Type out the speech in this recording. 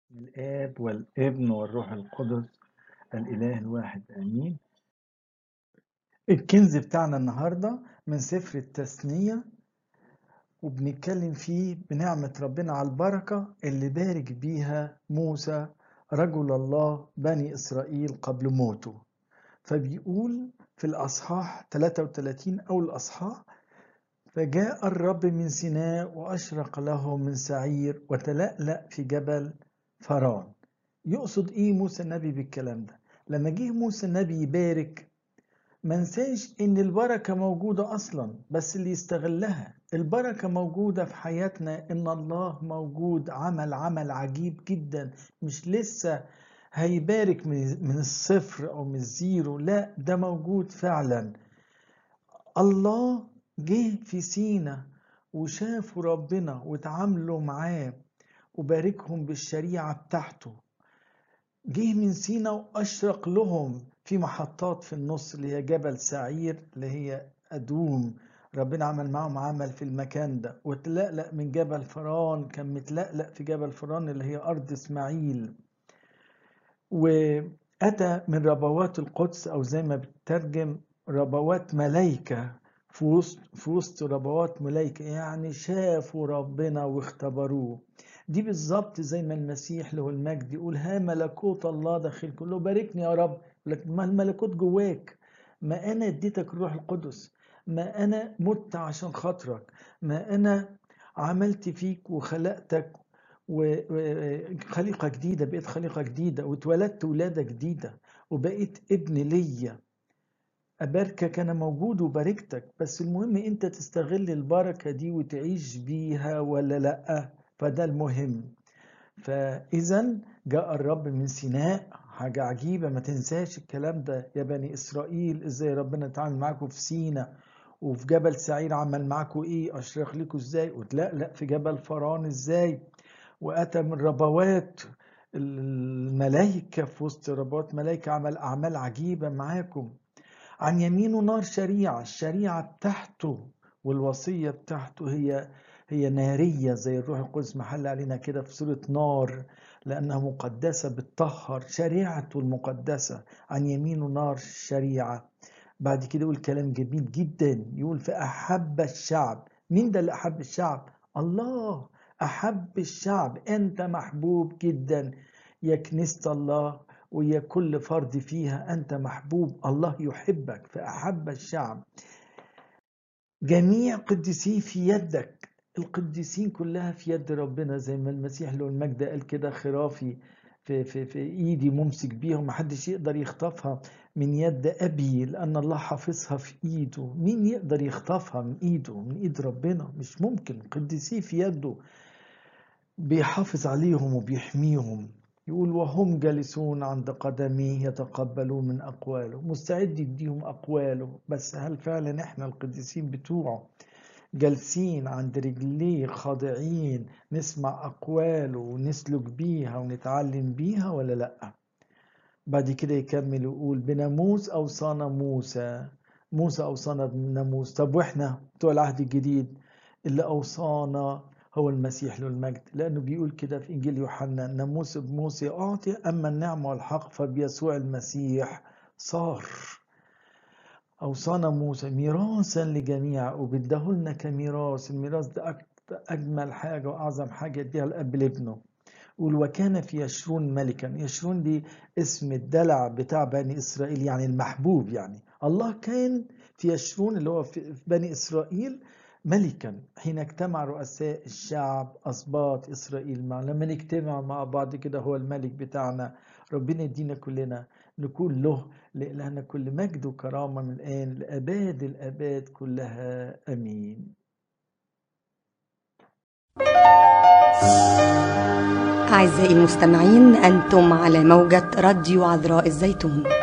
الآب والابن والروح القدس الإله الواحد آمين الكنز بتاعنا النهاردة من سفر التثنية وبنتكلم فيه بنعمة ربنا على البركة اللي بارك بيها موسى رجل الله بني إسرائيل قبل موته فبيقول في الأصحاح 33 أو الأصحاح فجاء الرب من سيناء وأشرق له من سعير وتلألأ في جبل فرعون يقصد ايه موسى النبي بالكلام ده لما جه موسى النبي يبارك ما نساش ان البركة موجودة اصلا بس اللي يستغلها البركة موجودة في حياتنا ان الله موجود عمل عمل عجيب جدا مش لسه هيبارك من الصفر او من الزيرو لا ده موجود فعلا الله جه في سينا وشافوا ربنا وتعاملوا معاه وباركهم بالشريعة بتاعته جه من سينا وأشرق لهم في محطات في النص اللي هي جبل سعير اللي هي أدوم ربنا عمل معاهم عمل في المكان ده وتلألأ من جبل فران كان متلألأ في جبل فران اللي هي أرض إسماعيل وأتى من ربوات القدس أو زي ما بتترجم ربوات ملايكة في وسط في وسط ربوات ملايكة يعني شافوا ربنا واختبروه دي بالظبط زي ما المسيح له المجد يقول ها ملكوت الله داخل كله باركني يا رب لكن ما الملكوت جواك ما انا اديتك الروح القدس ما انا مت عشان خاطرك ما انا عملت فيك وخلقتك وخليقه جديده بقيت خليقه جديده واتولدت ولاده جديده وبقيت ابن ليا أباركك أنا موجود وباركتك بس المهم أنت تستغل البركة دي وتعيش بيها ولا لأ فده المهم فإذا جاء الرب من سيناء حاجة عجيبة ما تنساش الكلام ده يا بني إسرائيل إزاي ربنا اتعامل معاكم في سينا وفي جبل سعير عمل معاكم إيه أشرق لكم إزاي وتلألأ في جبل فران إزاي وأتى من ربوات الملائكة في وسط ربوات ملائكة عمل أعمال عجيبة معاكم عن يمينه نار شريعة الشريعة بتاعته والوصية بتاعته هي هي نارية زي الروح القدس محل علينا كده في صورة نار لأنها مقدسة بتطهر شريعته المقدسة عن يمينه نار شريعة بعد كده يقول كلام جميل جدا يقول فأحب الشعب مين ده اللي أحب الشعب الله أحب الشعب أنت محبوب جدا يا كنيسة الله ويا كل فرد فيها أنت محبوب الله يحبك فأحب الشعب جميع قديسيه في يدك القديسين كلها في يد ربنا زي ما المسيح له المجد قال كده خرافي في, في, في ايدي ممسك بيها ومحدش يقدر يخطفها من يد ابي لان الله حافظها في ايده مين يقدر يخطفها من ايده من ايد ربنا مش ممكن قديسيه في يده بيحافظ عليهم وبيحميهم يقول وهم جالسون عند قدميه يتقبلون من أقواله مستعد يديهم أقواله بس هل فعلا إحنا القديسين بتوعه جالسين عند رجليه خاضعين نسمع أقواله ونسلك بيها ونتعلم بيها ولا لأ بعد كده يكمل يقول بناموس أوصانا موسى موسى أوصانا بناموس طب وإحنا بتوع العهد الجديد اللي أوصانا هو المسيح له المجد لأنه بيقول كده في إنجيل يوحنا ناموس بموسى أعطي أما النعمة والحق فبيسوع المسيح صار أوصانا موسى ميراثا لجميع وبيديهولنا كميراث الميراث ده أجمل حاجة وأعظم حاجة يديها الأب لابنه يقول وكان في يشرون ملكا يشرون دي اسم الدلع بتاع بني إسرائيل يعني المحبوب يعني الله كان في يشرون اللي هو في بني إسرائيل ملكا حين اجتمع رؤساء الشعب أسباط إسرائيل مع لما نجتمع مع بعض كده هو الملك بتاعنا ربنا يدينا كلنا نكون له لإلهنا كل مجد وكرامة من الآن لأباد الأباد كلها أمين أعزائي المستمعين أنتم على موجة راديو عذراء الزيتون